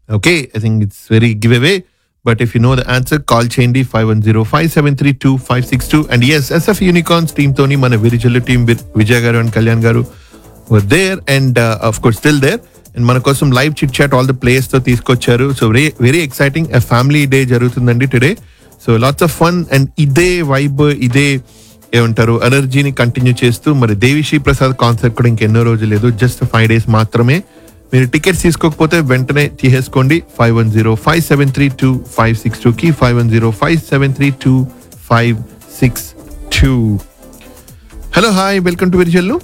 Okay I think it's very give away but if you know the answer call చేయండి five one zero five seven three two five six two and S SF unicorns team తోని మన Virijallu team Vijay garu and Kalyan garu there and of course still there and మన కోసం live chit chat all the players తో తీసుకొచ్చారు so very very exciting family day జరుగుతుందండి today so lots of fun and ఇదే vibe ఇదే ఏమంటారు ఎనర్జీని కంటిన్యూ చేస్తూ మరి దేవిశ్రీ ప్రసాద్ కాన్సర్ట్ కూడా ఇంకెన్నో రోజులు లేదు జస్ట్ ఫైవ్ డేస్ మాత్రమే మీరు టికెట్స్ తీసుకోకపోతే వెంటనే తీసేసుకోండి five one zero five seven three two five six two కి five one zero five seven three two five six two hello hi welcome to Virijallu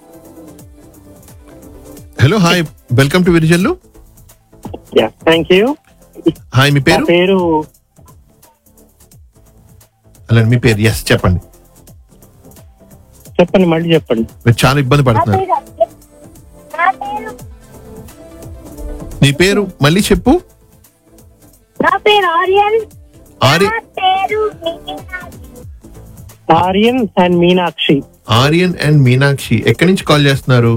hello hi welcome to Virijallu thank you hi మీ నా పేరు పేరు అలా మీ పేరు yes చెప్పండి చెప్పండి మళ్ళీ చెప్పండి మీరు చాలా ఇబ్బంది పడుతున్నారు నీ పేరు మళ్ళీ చెప్పు నా పేరు ఆర్యన్ ఆర్య నా పేరు మీనాక్షి. ఆర్యన్ అండ్ మీనాక్షి ఆర్యన్ అండ్ మీనాక్షి ఎక్కడి నుంచి కాల్ చేస్తున్నారు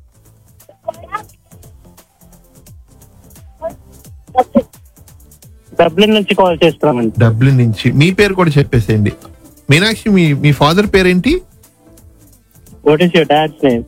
డబ్లిన్ నుంచి కాల్ చేస్తున్నామండి డబ్లిన్ నుంచి మీ పేరు కూడా చెప్పేసేయండి మీనాక్షి మీ మీ ఫాదర్ పేరేంటి what is your dad's name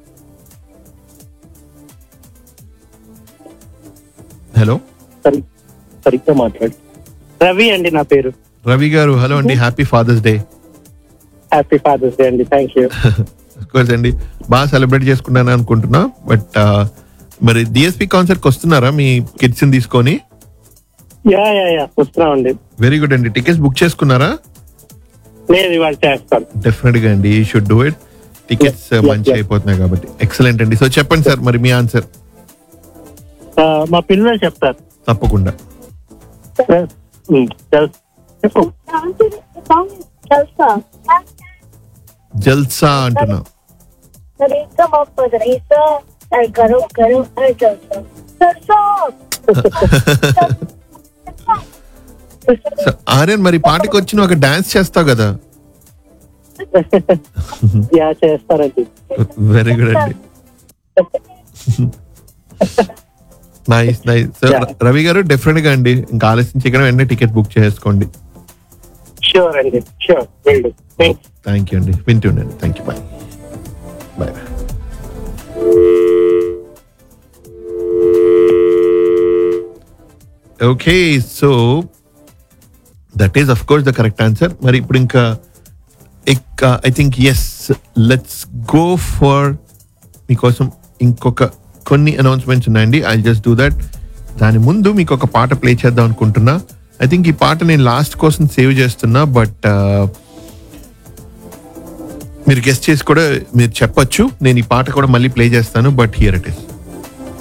hello సరి సరిగ్గా మాట్లాడు రవి అండి నా పేరు రవి గారు హలో అండి happy father's day happy father's day అండి థ్యాంక్ యూ కోర్స్ అండి బాగా సెలబ్రేట్ చేసుకున్నాను అనుకుంటున్నా బట్ మరి డిఎస్పి కాన్సర్ట్ వస్తున్నారా మీ కిడ్స్ ని తీసుకొని యా యా యా వస్తున్నామండి వెరీ గుడ్ అండి టికెట్స్ బుక్ చేసుకున్నారా లేదు ఇవాళ చేస్తాను డెఫినెట్ గా అండి should do it tickets Yeah, yeah, మంచి yeah. అయిపోతున్నాయి కాబట్టి ఎక్సలెంట్ అండి సో చెప్పండి సార్ మరి మీ ఆన్సర్ ఆ, మా పిల్లలు చెప్తారు తప్పకుండా ఉమ్, తెలుసు. చెప్పు తెలుసా జల్సా అంటున్నా సరిగ్గా మొప్పదు రైసా అది గరు గరు అని తెలుసా తెలుసా సో, ఆర్యన్ మరి పాటకి వచ్చి నువ్వు ఒక డాన్స్ చేస్తావు కదా యా చేస్తారండి వెరీ గుడ్ అండి nice nice so Yeah. Ravi garu definite గా అండి ఇంకా ఆలోచించకుండా వెంటనే టికెట్ బుక్ చేసుకోండి షూర్ అండి షూర్ వెళ్ళు థ్యాంక్స్ థ్యాంక్ యూ అండి వింటుండండి thank you bye bye okay so that is of course the correct answer మరి ఇప్పుడు ఇంకా I think yes let's go for మీకోసం ఇంకొక కొన్ని అనౌన్స్మెంట్స్ ఉన్నాయండి ఐ జస్ట్ డూ దట్ దాని ముందు మీకు ఒక పాట ప్లే చేద్దాం అనుకుంటున్నా ఐ థింక్ ఈ పాట నేను లాస్ట్ కోసం సేవ్ చేస్తున్నా బట్ మీరు గెస్ట్ చేసి కూడా మీరు చెప్పొచ్చు నేను ఈ పాట కూడా మళ్ళీ ప్లే చేస్తాను బట్ హియర్ ఇట్ ఇస్